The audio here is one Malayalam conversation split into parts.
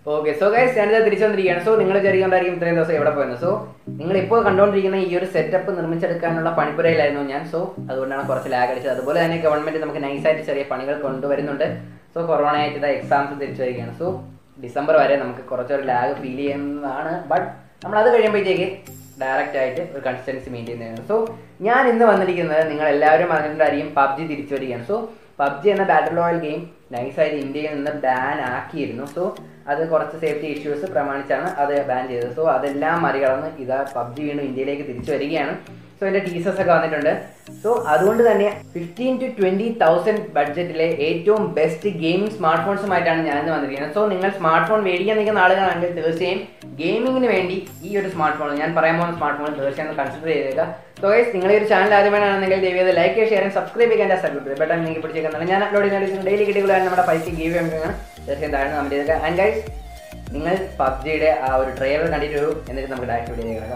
ഓക്കെ സോ ഗൈസ് ഞാനിത് തിരിച്ചു വന്നിരിക്കുകയാണ് സോ നിങ്ങൾ വിചാരിക്കുന്നുണ്ടായിരിക്കും ഇത്രയും ദിവസം എവിടെ പോയെന്ന് സോ നിങ്ങൾ ഇപ്പോൾ കണ്ടുകൊണ്ടിരിക്കുന്ന ഈ ഒരു സെറ്റപ്പ് നിർമ്മിച്ചെടുക്കാനുള്ള പണിപ്പുരയിലായിരുന്നു ഞാൻ സോ അതുകൊണ്ടാണ് കുറച്ച് ലാഗ് അടിച്ചത് അതുപോലെ തന്നെ ഗവൺമെന്റ് നമുക്ക് നൈസായിട്ട് ചെറിയ പണികൾ കൊണ്ടുവരുന്നുണ്ട് സോ കൊറോണ ആയിട്ട് ഇതാ എക്സാംസ് തിരിച്ചു വരികയാണ് സോ ഡിസംബർ വരെ നമുക്ക് കുറച്ചൊരു ലാഗ് ഫീൽ ചെയ്യുന്നതാണ് ബട്ട് നമ്മൾ അത് കഴിയുമ്പോഴത്തേക്ക് ഡയറക്റ്റ് ആയിട്ട് ഒരു കൺസിസ്റ്റൻസി മെയിൻറ്റെയിൻ ചെയ്യുന്നത് സോ ഞാൻ ഇന്ന് വന്നിരിക്കുന്നത് നിങ്ങൾ എല്ലാവരും അറിഞ്ഞിട്ടുണ്ടായിരിക്കും പബ്ജി തിരിച്ചു വരികയാണ് സോ പബ്ജി എന്ന ബാറ്റിൽ റോയൽ ഗെയിം നൈസായിട്ട് ഇന്ത്യയിൽ നിന്ന് ബാൻ ആക്കിയിരുന്നു സോ അത് കുറച്ച് സേഫ്റ്റി ഇഷ്യൂസ് പ്രമാണിച്ചാണ് അത് ബാൻ ചെയ്തത് സോ അതെല്ലാം മറികടന്ന് ഇതാ പബ്ജി വീണ്ടും ഇന്ത്യയിലേക്ക് തിരിച്ചു വരികയാണ് സോ എൻ്റെ ടീച്ചേഴ്സ് ഒക്കെ വന്നിട്ടുണ്ട് സോ അതുകൊണ്ട് തന്നെ ഫിഫ്റ്റീൻ ടു ട്വൻറ്റി തൗസൻഡ് ബഡ്ജറ്റിലെ ഏറ്റവും ബെസ്റ്റ് ഗെയിമിംഗ് സ്മാർട്ട് ഫോൺസുമായിട്ടാണ് ഞാൻ ഇന്ന് വന്നിരിക്കുന്നത് സോ നിങ്ങൾ സ്മാർട്ട് ഫോൺ മേടിക്കാൻ നിൽക്കുന്ന ആളുകളാണെങ്കിൽ തീർച്ചയായും ഗെയിമിങ്ങിന് വേണ്ടി ഈ ഒരു സ്മാർട്ട് ഫോൺ ഞാൻ പറയാൻ പോകുന്ന സ്മാർട്ട് ഫോൺ തീർച്ചയായും കൺസിഡർ ചെയ്തേക്കുക സോ ഗൈസ് നിങ്ങൾ ഈ ഒരു ചാനൽ ആദ്യമാണെന്നുണ്ടെങ്കിൽ ദയവ് ചെയ്ത് ലൈക്ക് ഷെയർ സബ്സ്ക്രൈബ് ചെയ്യാൻ സബ്സ്ക്രൈബ് ബട്ടൺ നിങ്ങൾക്ക് പിടിച്ചേക്കുന്നതാണ് ഞാൻ അപ്ലോഡ് ചെയ്യുന്ന ഡെയിലി കിട്ടികളാണ് നമ്മുടെ പൈസ ഗീവ് ചെയ്യുകയാണ് തീർച്ചയായും താഴെ നമ്മൾ ചെയ്തേക്കുക ആൻഡ് ഗൈസ് നിങ്ങൾ പബ്ജിയുടെ ആ ഒരു ട്രെയിലർ കണ്ടിട്ട് വരൂ എന്നിട്ട് നമുക്ക് ഡയറക്റ്റ് വീഡിയോ കിടക്കാം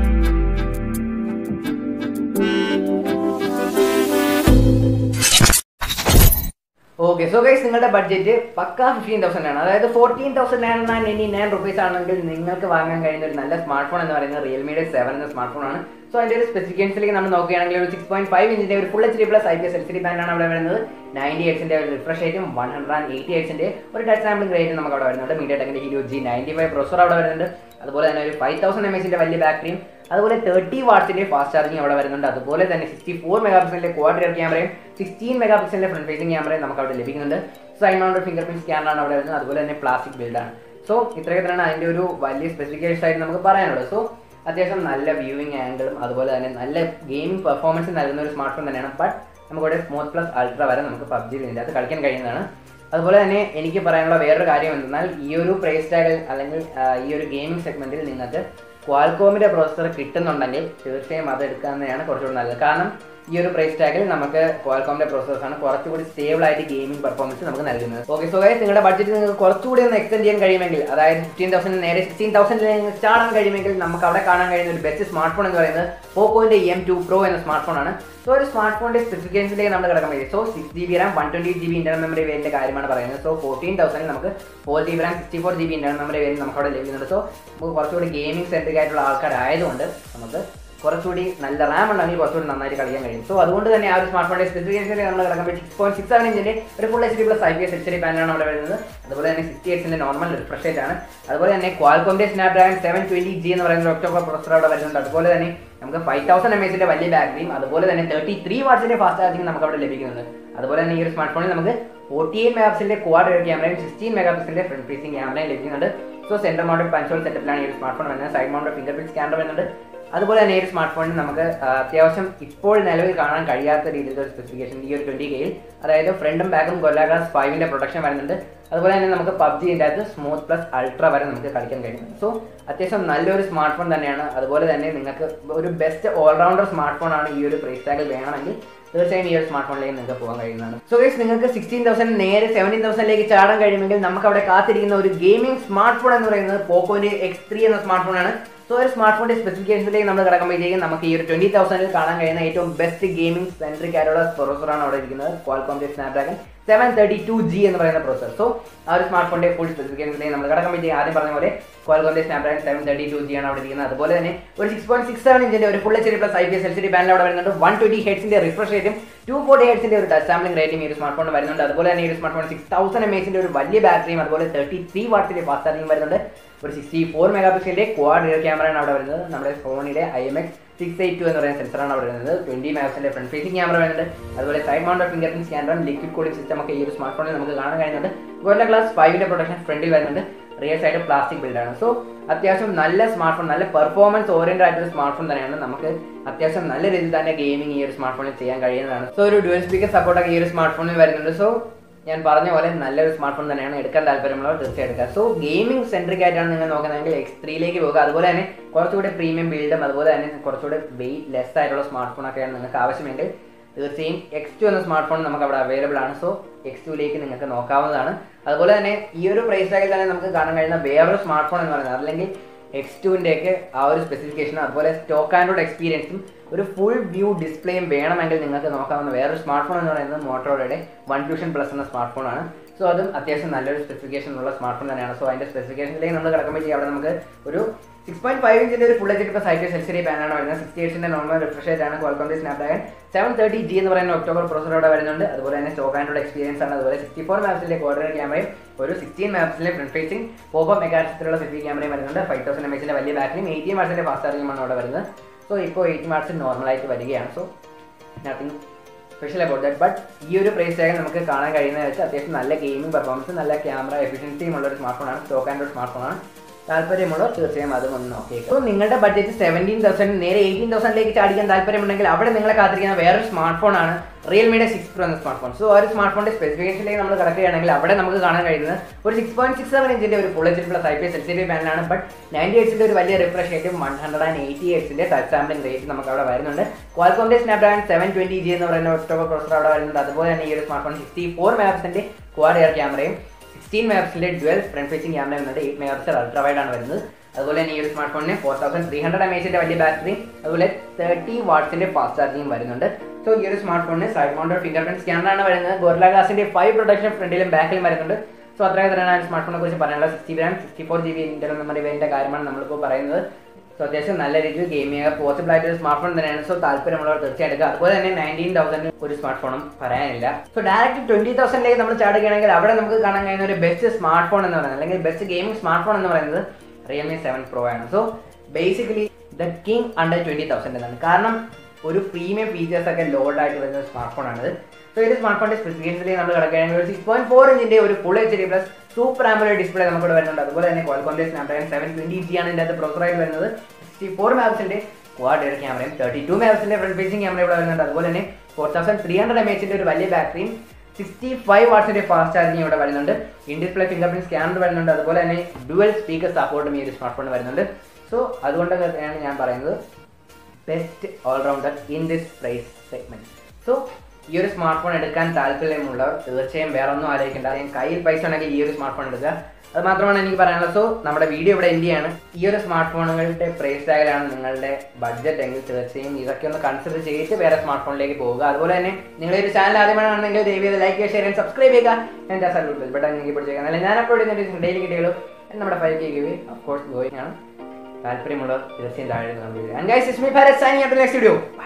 ഓക്കെ സോ ഗൈസ് നിങ്ങളുടെ ബഡ്ജറ്റ് പക്ക ഫിഫ്റ്റീൻ തൗസൻഡ് ആണ് അതായത് fourteen thousand nine nine ninety nine rupees ആണെങ്കിൽ നിങ്ങൾക്ക് വാങ്ങാൻ കഴിയുന്ന ഒരു നല്ല സ്മാർട്ട് ഫോൺ എന്ന് പറയുന്നത് റിയൽമിയുടെ സെവൻ എന്ന സ്മാർട്ട് ഫോൺ ആണ് സോ അതിന്റെ ഒരു സ്പെസിഫിക്കേഷനിലേക്ക് നമ്മൾ നോക്കുകയാണെങ്കിൽ ഒരു സിക്സ് പോയിന്റ് ഫൈവ് ഇഞ്ചിന്റെ ഒരു full H D plus I P S L C D ബാൻഡാണ് അവിടെ വരുന്നത് നയൻറ്റി എയ്റ്റ്സിന്റെ ഒരു റിഫ്രഷ് റേറ്റും വൺ ഹൺഡ്രഡ് ആൻഡ് എയ്റ്റി എയ്റ്റ്സിന്റെ ഒരു ടച്ച് സാമ്പിളിംഗ് റേറ്റും നമുക്ക് അവിടെ വരുന്നുണ്ട് മീഡിയ ടെക്കിന്റെ Helio G ninety five processor അവിടെ വരുന്നുണ്ട് അതുപോലെ തന്നെ ഒരു ഫൈവ് തൗസൻഡ് എം എച്ചിന്റെ വലിയ ബാറ്ററിയും അതുപോലെ തേർട്ടി വാട്സിന്റെ ഫാസ്റ്റ് ചാർജിങ് അവിടെ വരുന്നുണ്ട് അതുപോലെ തന്നെ സിക്സ്റ്റി ഫോർ മെഗാ പിക്സലിന്റെ ക്വാഡ്രിയർ ക്യാമറയും സിക്സ്റ്റീൻ മെഗാ പിക്സലിന്റെ ഫ്രണ്ട് ഫേസിംഗ് ക്യാമറയും നമുക്ക് അവിടെ ലഭിക്കുന്നുണ്ട് സൈഡ് മൗണ്ടഡ് ഫിംഗർ പ്രിന്റ് സ്കാനറാണ് അവിടെ വരുന്നത് അതുപോലെ തന്നെ പ്ലാസ്റ്റിക് ബിൽഡാണ് സോ ഇത്രയൊക്കെ തന്നെയാണ് അതിന്റെ ഒരു വലിയ സ്പെസിഫിക്കേഷൻസ് ആയിട്ട് നമുക്ക് പറയാനുള്ളത് സോ അത്യാവശ്യം നല്ല വ്യൂവിംഗ് ആംഗിളും അതുപോലെ തന്നെ നല്ല ഗെയിമിംഗ് പെർഫോമൻസ് നൽകുന്ന ഒരു സ്മാർട്ട് ഫോൺ തന്നെയാണ് ബട്ട് നമുക്കിവിടെ സ്മൂത്ത് പ്ലസ് അൾട്ര വരെ നമുക്ക് പബ്ജിയിൽ ഇതിൻ്റെ അകത്ത് കളിക്കാൻ കഴിയുന്നതാണ് അതുപോലെ തന്നെ എനിക്ക് പറയാനുള്ള വേറൊരു കാര്യം എന്തെന്നാൽ ഈ ഒരു പ്രൈസ് ടാഗിൽ അല്ലെങ്കിൽ ആ, ഈ ഒരു ഗെയിമിംഗ് സെഗ്മെന്റിൽ നിങ്ങൾക്ക് ക്വാൽകോമിന്റെ പ്രോസസ്സർ കിട്ടുന്നുണ്ടെങ്കിൽ തീർച്ചയായും അത് എടുക്കാവുന്നതാണ് കുറച്ചുകൂടി നല്ലത് കാരണം ഈ ഒരു പ്രൈസ് ടാഗിൽ നമുക്ക് ക്വാൽകോമിന്റെ പ്രോസസ്സർ ആണ് കുറച്ചുകൂടി സ്റ്റേബിൾ ആയിട്ട് ഗെയിമിംഗ് പെർഫോമൻസ് നമുക്ക് നൽകുന്നത് ഓക്കെ സോ ഗൈസ് നിങ്ങളുടെ ബഡ്ജറ്റ് നിങ്ങൾക്ക് കുറച്ചുകൂടി ഒന്ന് എക്സ്റ്റെൻഡ് ചെയ്യാൻ കഴിയുമെങ്കിൽ അതായത് ഫിഫ്റ്റീൻ തൗസൻഡ് നേരെ സിക്സ്റ്റീൻ തൗസൻഡിൽ ചാടാൻ കഴിയുമെങ്കിൽ നമുക്ക് അവിടെ കാണാൻ കഴിയുന്ന ഒരു ബെസ്റ്റ് സ്മാർട്ട് ഫോൺ എന്ന് പറയുന്നത് പോക്കോന്റെ എം ടു പ്രോ എന്ന സ്മാർട്ട് ഫോൺ ആണ് സോ ഒരു സ്മാർട്ട് ഫോണിന്റെ സ്പെസിഫിക്കേഷനിലേക്ക് നമ്മൾ കിടക്കാൻ പറ്റും so six G B RAM one twenty G B internal memory വേരിന്റെ കാര്യമാണ് പറയുന്നത് സോ ഫോർട്ടീൻ തൗസൻഡിൽ നമുക്ക് four G B RAM sixty four G B internal memory variant നമുക്ക് അവിടെ ലഭിക്കുന്നുണ്ട് സോ നമുക്ക് കുറച്ചുകൂടി ഗെയിമിംഗ് സെൻട്രിക് ആയിട്ടുള്ള ആൾക്കാരായതുകൊണ്ട് നമുക്ക് കുറച്ചുകൂടി നല്ല റാം ഉണ്ടെങ്കിൽ കുറച്ചുകൂടി നന്നായിട്ട് കളിക്കാൻ കഴിയും സോ അതുകൊണ്ട് തന്നെ ആ ഒരു സ്മാർട്ട് ഫോണിന്റെ സ്പെസിഫിക്കേഷനിൽ നമ്മൾ കിടക്കുമ്പോൾ സിക്സ് പോയിന്റ് സിക്സ് സെവൻ ഇഞ്ചിന്റെ ഒരു full H D plus I P S H D പാനലാണ് അവിടെ വരുന്നത് അതുപോലെ തന്നെ സിക്സ്റ്റി എയ്റ്റ്സിന്റെ നോർമൽ റിഫ്രഷ് റേറ്റ് ആണ് അതുപോലെ തന്നെ ക്വാൽകോമിന്റെ സ്നാപ്ഡ്രാഗൺ സെവൻ ട്വന്റി ജി എന്ന് പറയുന്ന ഒക്ടോബർ പ്രൊസർ അവിടെ വരുന്നുണ്ട് അതുപോലെ തന്നെ നമുക്ക് ഫൈവ് തൗസൻഡ് എം എച്ചിന്റെ വലിയ ബാറ്ററിയും അതുപോലെ തന്നെ തേർട്ടി ത്രീ വാട്സിന്റെ ഫാസ്റ്റ് ചാർജിങ് നമുക്ക് അവിടെ ലഭിക്കുന്നുണ്ട് അതുപോലെ തന്നെ ഈ ഒരു സ്മാർട്ട് ഫോണിൽ നമുക്ക് ഫോർട്ടി എയ്റ്റ് മെഗാ പിക്സലിന്റെ ക്വാഡ് ക്യാമറയും സിക്സ്റ്റീൻ മെഗാ പിക്സലിന്റെ ഫ്രണ്ട് ഫേസിംഗ് ക്യാമറയും ലഭിക്കുന്നുണ്ട് സോ സെന്റർ മൗണ്ടഡ് പഞ്ചോൾ സെറ്റപ്പിലാണ് ഈ ഒരു സ്മാർട്ട് ഫോൺ വരുന്നത് side mounted finger print scanner വരുന്നുണ്ട് അതുപോലെ തന്നെ ഈ ഒരു സ്മാർട്ട് ഫോണിൽ നമുക്ക് ആ, അത്യാവശ്യം ഇപ്പോൾ നിലവിൽ കാണാൻ കഴിയാത്ത രീതിയിലുള്ള ഒരു സ്പെസിഫിക്കേഷൻ ഈ ഒരു ട്വന്റി കെയിൽ അതായത് ഫ്രണ്ടും ബാക്കും കൊല്ല ഗ്ലാസ് ഫൈവിന്റെ പ്രൊട്ടക്ഷൻ വരുന്നുണ്ട് അതുപോലെ തന്നെ നമുക്ക് പബ്ജിൻ്റെ അകത്ത് സ്മൂത്ത് പ്ലസ് അൾട്ര വരെ നമുക്ക് കളിക്കാൻ കഴിയുന്നുണ്ട് സോ അത്യാവശ്യം നല്ലൊരു സ്മാർട്ട് ഫോൺ തന്നെയാണ് അതുപോലെ തന്നെ നിങ്ങൾക്ക് ഒരു ബെസ്റ്റ് ഓൾറൗണ്ടർ സ്മാർട്ട് ഫോൺ ആണ് ഈ ഒരു പ്രൈസ് ടാഗിൽ വേണമെങ്കിൽ തീർച്ചയായും ഈ ഒരു സ്മാർട്ട് ഫോണിലേക്ക് നിങ്ങൾക്ക് പോകാൻ കഴിയുന്നതാണ് സോ ഗൈസ് നിങ്ങൾക്ക് സിക്സ്റ്റീൻ തൗസൻഡ് നേരെ സെവൻറ്റീൻ തൗസൻഡിലേക്ക് ചാടാൻ കഴിയുമെങ്കിൽ നമുക്ക് അവിടെ കാത്തിരിക്കുന്ന ഒരു ഗെയിമിംഗ് സ്മാർട്ട് ഫോൺ എന്ന് പറയുന്നത് പോക്കോന്റെ എക്സ് ത്രീ എന്ന സ്മാർട്ട് ഫോൺ ആണ് സോ ഒരു സ്മാർട്ട് ഫോണിന്റെ സ്പെസിഫിക്കേഷനിലേക്ക് നമ്മൾ കിടക്കുമ്പോഴത്തേക്കും നമുക്ക് ഈ ഒരു ട്വന്റി തൗസൻഡിൽ കാണാൻ കഴിയുന്ന ഏറ്റവും ബെസ്റ്റ് ഗെയിമിംഗ് സെൻട്രിക് ആയിട്ടുള്ള പ്രൊസറാണ് അവിടെ ഇരിക്കുന്നത് ക്വാൽകോമിന്റെ Snapdragon seven thirty two G എന്ന് പറയുന്ന പ്രോസർ സോ ആ ഒരു സ്മാർട്ട് ഫോണിന്റെ ഫുൾ സ്പെസിഫിക്കേഷനിലേക്ക് നമ്മൾ കിടക്കുമ്പോഴത്തേക്കും ആദ്യം പറഞ്ഞ പോലെ ക്വാൽകോമിന്റെ Snapdragon seven thirty two G ആണ് അവിടെ ഇരിക്കുന്നത് അതുപോലെ തന്നെ ഒരു സിക്സ് പോയിന്റ് സിക്സ് സെവൻ ഇഞ്ചിന്റെ ഒരു full H D plus I P S L C D ബാൻഡിൽ അവിടെ വരുന്നുണ്ട് വൺ ട്വന്റി ഹെഡ്സിന്റെ റിഫ്രഷ് റേറ്റും ടു ഫോർട്ടി ഹെഡ്സിന്റെ ഒരു ടച്ച് സാമ്പിളിംഗ് റേറ്റും ഈ ഒരു സ്മാർട്ട് ഫോൺ വരുന്നുണ്ട് അതുപോലെ തന്നെ ഈ ഒരു smart phone six thousand M എച്ചിന്റെ ഒരു വലിയ ബാറ്ററിയും അതുപോലെ തേർട്ടി ത്രീ വാട്സിന്റെ ഫാസ്റ്റ് ചാർജിങ് വരുന്നുണ്ട് ഒരു സിക്സ്റ്റി ഫോർ മെഗാ പിക്സലിന്റെ ക്വാഡ് റിയർ ക്യാമറയാണ് അവിടെ വരുന്നത് നമ്മുടെ ഫോണിലെ I M X six eight two എന്ന് പറയുന്ന സെൻസറാണ് അവിടെ വരുന്നത് ട്വന്റി മെഗാപിക്സലിന്റെ ഫ്രണ്ട് ഫേസിംഗ് ക്യാമറ വരുന്നുണ്ട് അതുപോലെ സൈഡ് മൗണ്ടഡ് ഫിംഗർ പ്രിന്റ് സ്കാനറും ലിക്വിഡ് കൂളിംഗ് സിസ്റ്റം ഒക്കെ ഈ ഒരു സ്മാർട്ട് ഫോണിൽ നമുക്ക് കാണാൻ കഴിയുന്നുണ്ട് ഗോല്ല ഗ്ലാസ് ഫൈവിന്റെ പ്രൊട്ടക്ഷൻ ഫ്രണ്ടിൽ വരുന്നുണ്ട് റിയർ സൈഡ് പ്ലാസ്റ്റിക് ബിൽഡാണ് സോ അത്യാവശ്യം നല്ല സ്മാർട്ട് ഫോൺ നല്ല പെർഫോമൻസ് ഓറിയന്റഡ് ആയിട്ടുള്ള സ്മാർട്ട് ഫോൺ തന്നെയാണ് നമുക്ക് അത്യാവശ്യം നല്ല രീതിയിൽ തന്നെ ഗെയിമിംഗ് ഈ ഒരു സ്മാർട്ട് ഫോണിൽ ചെയ്യാൻ കഴിയുന്നതാണ് സോ ഒരു ഡുവൽ സ്പീക്കർ സപ്പോർട്ടൊക്കെ ഈ ഒരു സ്മാർട്ട് ഫോണിൽ വരുന്നുണ്ട് സോ ഞാൻ പറഞ്ഞ പോലെ നല്ലൊരു സ്മാർട്ട് ഫോൺ തന്നെയാണ് എടുക്കാൻ താല്പര്യമുള്ളവർ തീർച്ചയായും എടുക്കുക സോ ഗെയിമിംഗ് സെൻട്രിക് ആയിട്ടാണ് നിങ്ങൾ നോക്കുന്നതെങ്കിൽ എക്സ് ത്രീയിലേക്ക് പോകുക അതുപോലെ തന്നെ കുറച്ചുകൂടി പ്രീമിയം ബിൽഡും അതുപോലെ തന്നെ കുറച്ചുകൂടി വെയിറ്റ് ലെസ് ആയിട്ടുള്ള സ്മാർട്ട് ഫോൺ ഒക്കെയാണ് നിങ്ങൾക്ക് ആവശ്യമെങ്കിൽ തീർച്ചയായും എക്സ് ടു എന്ന സ്മാർട്ട് ഫോൺ നമുക്ക് അവിടെ അവൈലബിൾ ആണ് സോ എക്സ് ടുയിലേക്ക് നിങ്ങൾക്ക് നോക്കാവുന്നതാണ് അതുപോലെ തന്നെ ഈ ഒരു പ്രൈസ് ടാഗിൽ തന്നെ നമുക്ക് കാണാൻ കഴിയുന്ന വേറൊരു സ്മാർട്ട് ഫോൺ എന്ന് പറയുന്നത് അല്ലെങ്കിൽ എക്സ് ടുവിൻ്റെ ഒക്കെ ആ ഒരു സ്പെസിഫിക്കേഷനും അതുപോലെ സ്റ്റോക്ക് ആൻഡ്രോയിഡ് എക്സ്പീരിയൻസും ഒരു ഫുൾ വ്യൂ ഡിസ്പ്ലേയും വേണമെങ്കിൽ നിങ്ങൾക്ക് നോക്കാവുന്ന വേറൊരു സ്മാർട്ട് ഫോൺ എന്ന് പറയുന്നത് മോട്ടോറോയുടെ വൺ ഫ്യൂഷൻ പ്ലസ് എന്ന സ്മാർട്ട് ഫോണാണ് സോ അതും അത്യാവശ്യം നല്ലൊരു സ്പെസിഫിക്കേഷൻ ഉള്ള സ്മാർട്ട് ഫോൺ തന്നെയാണ് സോ അതിന്റെ സ്പെസിഫിക്കേഷനിലേക്ക് നമ്മൾ കിടക്കുമ്പോൾ അവിടെ നമുക്ക് ഒരു സിക്സ് പോയിന്റ് ഫൈവ് ഇഞ്ചിന്റെ ഒരു full H plus I P L C പാനാണ് വരുന്നത് സിക്സ്റ്റി എയ്റ്റിന്റെ നോർമൽ റിഫ്രഷ് റേറ്റ് ആണ് Qualcomm Snapdragon seven thirty G എന്ന് പറയുന്ന ഒക്ടോബർ പ്രോസർ അവിടെ വരുന്നുണ്ട് അതുപോലെ തന്നെ സ്റ്റോക്ക് ആൻഡ്രോഡ് എക്സ്പീരിയൻസ് ആണ് അതുപോലെ സിക്സ്റ്റി ഫോർ മാപ്സിലെ കോർഡിനേറ്റ് ക്യാമറയും ഒരു സിക്സ്റ്റീൻ മാപ്സിലെ ഫ്രണ്ട് ഫേസിംഗ് പോപ്പ് മെഗാസിലുള്ള സെൽഫി ക്യാമറയും വരുന്നുണ്ട് ഫൈവ് തൗസൻഡ് എം എച്ചിന്റെ വലിയ ബാറ്ററിയും എയ്റ്റീൻ മാർസിന്റെ ഫാസ്റ്റ് ചാർജിംഗ് ആണ് അവിടെ വരുന്നത് സോ ഇപ്പോൾ എയ്റ്റ് മാർക്സ് നോർമലായിട്ട് വരികയാണ് so nothing special about that but ഈ ഒരു പ്രൈസ് ടാഗ് നമുക്ക് കാണാൻ കഴിയുന്നത് വെച്ചാൽ അത്യാവശ്യം നല്ല ഗെയിമിംഗ് പെർഫോമൻസ് നല്ല ക്യാമറ എഫിഷ്യൻസിയും ഉള്ള ഒരു സ്മാർട്ട് ഫോണാണ് സ്റ്റോക്ക് ആൻഡ്രോയിഡ് സ്മാർട്ട് ഫോണാണ് താല്പര്യമുള്ളവർ തീർച്ചയായും അതും ഒന്ന് നോക്കിയേക്കും അപ്പോൾ നിങ്ങളുടെ ബഡ്ജറ്റ് സെവൻറ്റീൻ തൗസൻഡ് നേരെ എയ്റ്റീൻ തൗസൻഡിലേക്ക് ചാടിക്കാൻ താല്പര്യമുണ്ടെങ്കിൽ അവിടെ നിങ്ങളെ കാത്തിരിക്കുന്ന വേറൊരു സ്മാർട്ട് ഫോണാണ് റിയൽമിയുടെ സിക്സ് പ്രോ എന്ന സ്മാർട്ട് ഫോൺ സോ ആ ഒരു സ്മാർട്ട് ഫോണിന്റെ സ്പെസിഫിക്കേഷനിലേക്ക് നമ്മൾ കിടക്കുകയാണെങ്കിൽ അവിടെ നമുക്ക് കാണാൻ കഴിയുന്നത് ഒരു സിക്സ് പോയിന്റ് സിക്സ് സെവൻ ഇഞ്ചിന്റെ ഒരു full H plus I P S L C D പാനലാണ് ബട്ട് നയൻറ്റി എയ്റ്റ്സിന്റെ ഒരു വലിയ റിഫ്രഷ് റേറ്റും വൺ ഹൺഡ്രഡ് ആൻഡ് എയ്റ്റി എയ്റ്റ്സിന്റെ ടച്ച് സാമ്പിളിംഗ് റേറ്റ് നമുക്ക് അവിടെ വരുന്നുണ്ട് ക്വാൽകോമിന്റെ സ്നാപ്ഡ്രാഗൺ സെവൻ ട്വന്റി ജി എന്ന് പറയുന്ന ഒക്ടോബർ പ്രോസർ അവിടെ വരുന്നുണ്ട് അതുപോലെ തന്നെ ഈ ഒരു സ്മാർട്ട് ഫോൺ സിക്സ്റ്റി ഫോർ മെഗാപിക്സിന്റെ ക്വാഡ് എയർ ക്യാമറയും സിക്സ്റ്റീൻ മെഗാപിക്സിന്റെ ഡ്വൽ ഫ്രണ്ട് ഫേസിംഗ് ക്യാമറ വരുന്നുണ്ട് എയ്റ്റ് മെഗാപിക്സൽ അൾട്രാ വൈഡ് ആണ് വരുന്നത് അതുപോലെ തന്നെ ഈ ഒരു സ്മാർട്ട് ഫോണിന് four thousand three hundred M എച്ചിന്റെ വലിയ ബാറ്ററി അതുപോലെ തേർട്ടി വാട്ട്സിന്റെ ഫാസ്റ്റ് ചാർജിങ് വരുന്നുണ്ട് സോ ഈ ഒരു സ്മാർട്ട് ഫോണിന് സൈഡ് മൗണ്ടഡ് ഫിംഗർ പ്രിന്റ് സ്കാനറാണ് വരുന്നത് ഗോർല ഗ്ലാസിന്റെ ഫൈവ് പ്രൊഡക്ഷൻ ഫ്രണ്ടിലും ബാക്കിലും വരുന്നുണ്ട് സോ അത്രയൊക്കെ തന്നെയാണ് സ്മാർട്ട് ഫോണിനെ കുറിച്ച് പറയാനുള്ളത് sixty RAM sixty four G B internal memory വേരിന്റെ കാര്യമാണ് നമ്മളിപ്പോൾ പറയുന്നത് സോ അത്യാവശ്യം നല്ല രീതിയിൽ ഗെയിമിംഗ് പോസിബിൾ ആയിട്ട് ഒരു സ്മാർട്ട് ഫോൺ തന്നെയാണ് സോ താല്പര്യമുള്ളവർ തീർച്ചയായും എടുക്കുക അതുപോലെ തന്നെ നയൻറ്റീൻ തൗസൻഡ് ഒരു സ്മാർട്ട് ഫോണും പറയാനില്ല സോ ഡയറക്റ്റ് ട്വന്റി തൗസൻഡിലേക്ക് നമ്മൾ ചാടുകയാണെങ്കിൽ അവിടെ നമുക്ക് കാണാൻ കഴിയുന്ന ഒരു ബെസ്റ്റ് സ്മാർട്ട് ഫോൺ എന്ന് പറയുന്നത് അല്ലെങ്കിൽ ബെസ്റ്റ് ഗെയിമിംഗ് സ്മാർട്ട് ഫോൺ എന്ന് പറയുന്നത് റിയൽമി സെവൻ പ്രോ ആണ് so basically the king under twenty thousand എന്നാണ് കാരണം ഒരു പ്രീമിയം ഫീച്ചേഴ്സ് ഒക്കെ ലോഡ് ആയിട്ട് വരുന്ന സ്മാർട്ട് ഫോൺ ആണ് സോ ഇത് സ്മാർട്ട് ഫോണിന്റെ സ്പെസിഫിക്കേഷനിലേക്ക് നമ്മൾ കിടക്കുകയാണെങ്കിൽ ഒരു സിക്സ് പോയിന്റ് ഫോർ ഇഞ്ചിന്റെ ഒരു full H D plus super AMOLED display നമുക്ക് വരുന്നുണ്ട് അതുപോലെ തന്നെ ക്വാൽകോമിന്റെ സ്നാപ്ഡ്രാഗൺ സെവൻ ട്വന്റി ജി ആണ് ഇതിന്റെ അകത്ത് പ്രോസറായിട്ട് വരുന്നത് സിക്സ്റ്റി ഫോർ മാപ്സിന്റെ ക്വാഡ് എയർ ക്യാമറയും തേർട്ടി ടു മാപ്സിന്റെ ഫ്രണ്ട് ഫേസിംഗ് ക്യാമറ ഇവിടെ വരുന്നുണ്ട് അതുപോലെ തന്നെ four thousand three hundred M എച്ചിന്റെ ഒരു വലിയ ബാറ്ററിയും സിക്സ്റ്റി ഫൈവ് വാട്സിന്റെ ഫാസ്റ്റ് ചാർജിങ് ഇവിടെ വരുന്നുണ്ട് in display finger print scanner വരുന്നുണ്ട് അതുപോലെ തന്നെ ഡുവൽ സ്പീക്കർ സപ്പോർട്ടും ഈ ഒരു സ്മാർട്ട് ഫോൺ വരുന്നുണ്ട് സോ അതുകൊണ്ട് തന്നെയാണ് ഞാൻ പറയുന്നത് best allrounder in this price segment so ഈ ഒരു സ്മാർട്ട് ഫോൺ എടുക്കാൻ താല്പര്യമുള്ളവർ തീർച്ചയായും വേറെ ഒന്നും ആലോചിക്കേണ്ട അല്ലെങ്കിൽ കയ്യിൽ പൈസ ഉണ്ടെങ്കിൽ ഈ ഒരു സ്മാർട്ട് ഫോൺ എടുക്കുക അത് മാത്രമാണ് എനിക്ക് പറയാനുള്ളത് സോ നമ്മുടെ വീഡിയോ ഇവിടെ എൻഡ് ചെയ്യാണ് ഈ ഒരു സ്മാർട്ട് ഫോണുകളുടെ പ്രൈസ് ടാഗിലാണ് നിങ്ങളുടെ ബഡ്ജറ്റ് എങ്കിൽ തീർച്ചയായും ഇതൊക്കെ ഒന്ന് കൺസിഡർ ചെയ്തിട്ട് വേറെ സ്മാർട്ട് ഫോണിലേക്ക് പോവുക അതുപോലെ തന്നെ നിങ്ങൾ ഒരു ചാനൽ ആദ്യമാണെന്നുണ്ടെങ്കിൽ ദയവ് ചെയ്ത് ലൈക്ക് ചെയ്യുക ഷെയർ ചെയ്യാൻ സബ്സ്ക്രൈബ് ചെയ്യുക എൻ്റെ സല്യൂട്ട് ബട്ടൺ നിങ്ങൾക്ക് പിടിച്ചേക്കാം അല്ലെങ്കിൽ ഞാൻ അപ്ലോഡ് ചെയ്യുന്ന ഡെയിലി കിട്ടിയുള്ളൂ നമ്മുടെ five K give of course going ആണ് താല്പര്യമുള്ളവർ തീർച്ചയായും താഴെ കമ്പി and guys is me Faris signing next video